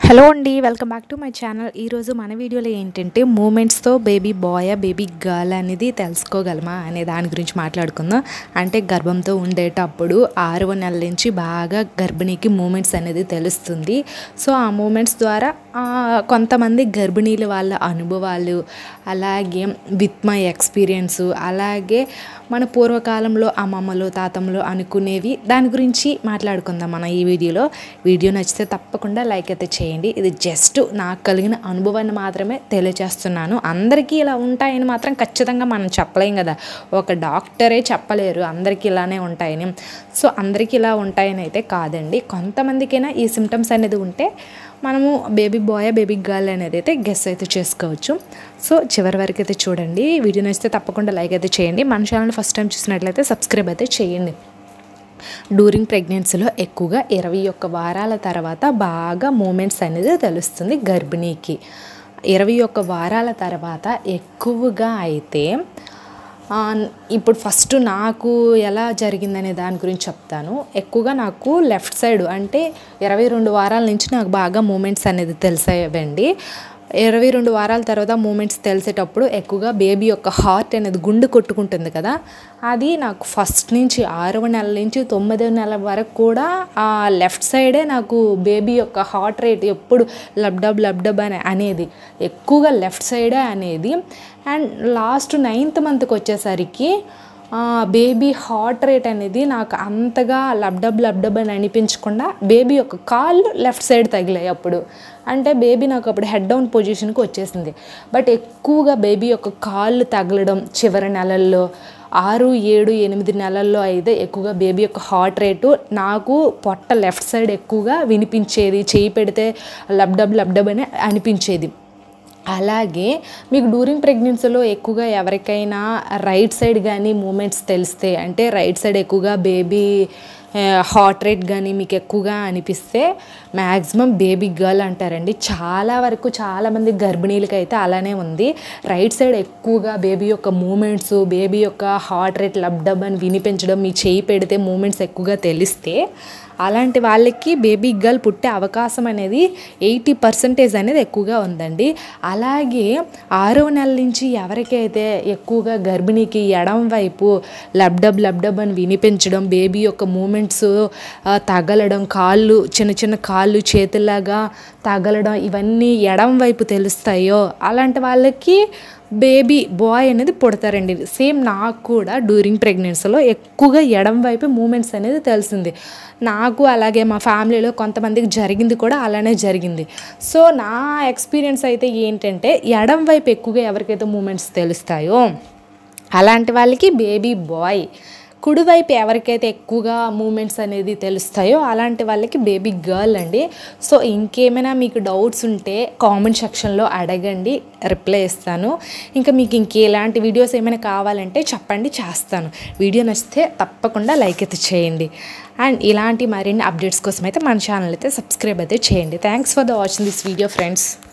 hello అండి welcome back to my channel ఈరోజు మన వీడియోలో ఏంటంటే మూమెంట్స్తో బేబీ బాయ్ బేబీ గర్ల్ అనేది తెలుసుకోగలమా అనే దాని గురించి మాట్లాడుకుందాం అంటే గర్భంతో ఉండేటప్పుడు ఆరవ నెల నుంచి బాగా గర్భిణీకి మూమెంట్స్ అనేది తెలుస్తుంది సో ఆ మూమెంట్స్ ద్వారా ఆ, కొంతమంది గర్భిణీల వాళ్ళ అనుభవాలు అలాగే విత్ మై ఎక్స్పీరియన్స్ అలాగే మన పూర్వకాలంలో అమ్మమ్మలు తాతమ్మలు అనుకునేవి దాని గురించి మాట్లాడుకుందాం మనం ఈ వీడియోలో వీడియో నచ్చితే తప్పకుండా లైక్ అయితే చేయండి ఇది జస్ట్ నాకు కలిగిన అనుభవాన్ని మాత్రమే తెలియజేస్తున్నాను అందరికీ ఇలా ఉంటాయని మాత్రం ఖచ్చితంగా మనం చెప్పలేం కదా ఒక డాక్టరే చెప్పలేరు అందరికీ ఇలానే ఉంటాయని సో అందరికీ ఇలా ఉంటాయని అయితే కాదండి కొంతమందికైనా ఈ సిమ్టమ్స్ అనేది ఉంటే మనము బేబీ బాయ్ బేబీ గర్ల్ అనేది అయితే గెస్ అయితే చేసుకోవచ్చు సో చివరి వరకు అయితే చూడండి వీడియో నచ్చితే తప్పకుండా లైక్ అయితే చేయండి మన ఛానల్ ఫస్ట్ టైం చూసినట్లయితే సబ్స్క్రైబ్ అయితే చేయండి డ్యూరింగ్ ప్రెగ్నెన్సీలో ఎక్కువగా ఇరవై ఒక్క వారాల తర్వాత బాగా మూమెంట్స్ అనేది తెలుస్తుంది గర్భిణీకి ఇరవై ఒక్క వారాల తర్వాత ఎక్కువగా అయితే ఆ, ఇప్పుడు ఫస్ట్ నాకు ఎలా జరిగిందనే దాని గురించి చెప్తాను ఎక్కువగా నాకు లెఫ్ట్ సైడ్ అంటే ఇరవై రెండు వారాల నుంచి నాకు బాగా మూమెంట్స్ అనేది తెలిసాయండి ఇరవై రెండు వారాల తర్వాత మూమెంట్స్ తెలిసేటప్పుడు ఎక్కువగా బేబీ యొక్క హార్ట్ అనేది గుండు కొట్టుకుంటుంది కదా అది నాకు ఫస్ట్ నుంచి ఆరవ నెల నుంచి తొమ్మిదవ నెల వరకు కూడా ఆ లెఫ్ట్ సైడే నాకు బేబీ యొక్క హార్ట్ రేట్ ఎప్పుడు లబ్డబ్ లబ్డబ్ అని అనేది ఎక్కువగా లెఫ్ట్ సైడే అనేది అండ్ లాస్ట్ నైన్త్ మంత్కి వచ్చేసరికి బేబీ హార్ట్ రేట్ అనేది నాకు అంతగా లబ్డబ్ లబ్డబ్ అని అనిపించకుండా బేబీ యొక్క కాళ్ళు లెఫ్ట్ సైడ్ తగిలాయి అప్పుడు అంటే బేబీ నాకు అప్పుడు హెడ్ డౌన్ పొజిషన్కి వచ్చేసింది బట్ ఎక్కువగా బేబీ యొక్క కాళ్ళు తగలడం చివరి నెలల్లో ఆరు ఏడు ఎనిమిది నెలల్లో అయితే ఎక్కువగా బేబీ యొక్క హార్ట్ రేటు నాకు పొట్ట లెఫ్ట్ సైడ్ ఎక్కువగా వినిపించేది చేయి పెడితే లబ్డబ్ లబ్డబ్ అని అనిపించేది అలాగే మీకు డ్యూరింగ్ ప్రెగ్నెన్సీలో ఎక్కువగా ఎవరికైనా రైట్ సైడ్ కానీ మూమెంట్స్ తెలిస్తే అంటే రైట్ సైడ్ ఎక్కువగా బేబీ హార్ట్ రేట్ కానీ మీకు ఎక్కువగా అనిపిస్తే మ్యాక్సిమం బేబీ గర్ల్ అంటారండి చాలా వరకు చాలామంది గర్భిణీలకి అయితే అలానే ఉంది రైట్ సైడ్ ఎక్కువగా బేబీ యొక్క మూమెంట్స్ బేబీ యొక్క హార్ట్ రేట్ లబ్డబ్ అని వినిపించడం మీ చేయి పెడితే మూమెంట్స్ ఎక్కువగా తెలిస్తే అలాంటి వాళ్ళకి బేబీ గర్ల్ పుట్టే అవకాశం అనేది ఎయిటీ పర్సెంటేజ్ అనేది ఎక్కువగా ఉందండి అలాగే ఆరో నెల నుంచి ఎవరికైతే ఎక్కువగా గర్భిణీకి ఎడం వైపు లబ్డబ్ లబ్డబ్ అని వినిపించడం బేబీ యొక్క మూమెంట్స్ తగలడం కాళ్ళు చిన్న చిన్న కాళ్ళు చేతుల్లాగా తగలడం ఇవన్నీ ఎడం వైపు తెలుస్తాయో అలాంటి వాళ్ళకి బేబీ బాయ్ అనేది పుడతారండి సేమ్ నాకు కూడా డ్యూరింగ్ ప్రెగ్నెన్సీలో ఎక్కువగా ఎడం వైపు మూమెంట్స్ అనేది తెలిసింది నాకు అలాగే మా ఫ్యామిలీలో కొంతమందికి జరిగింది కూడా అలానే జరిగింది సో నా ఎక్స్పీరియన్స్ అయితే ఏంటంటే ఎడం వైపు ఎక్కువగా ఎవరికైతే మూమెంట్స్ తెలుస్తాయో అలాంటి వాళ్ళకి బేబీ బాయ్ కుడివైపు ఎవరికైతే ఎక్కువగా మూమెంట్స్ అనేది తెలుస్తాయో అలాంటి వాళ్ళకి బేబీ గర్ల్ అండి సో ఇంకేమైనా మీకు డౌట్స్ ఉంటే కామెంట్ సెక్షన్లో అడగండి రిప్లై ఇస్తాను ఇంకా మీకు ఇంకెలాంటి వీడియోస్ ఏమైనా కావాలంటే చెప్పండి చేస్తాను వీడియో నచ్చితే తప్పకుండా లైక్ అయితే చేయండి అండ్ ఇలాంటి మరిన్ని అప్డేట్స్ కోసం అయితే మన ఛానల్ అయితే సబ్స్క్రైబ్ అయితే చేయండి thanks for the watching this video friends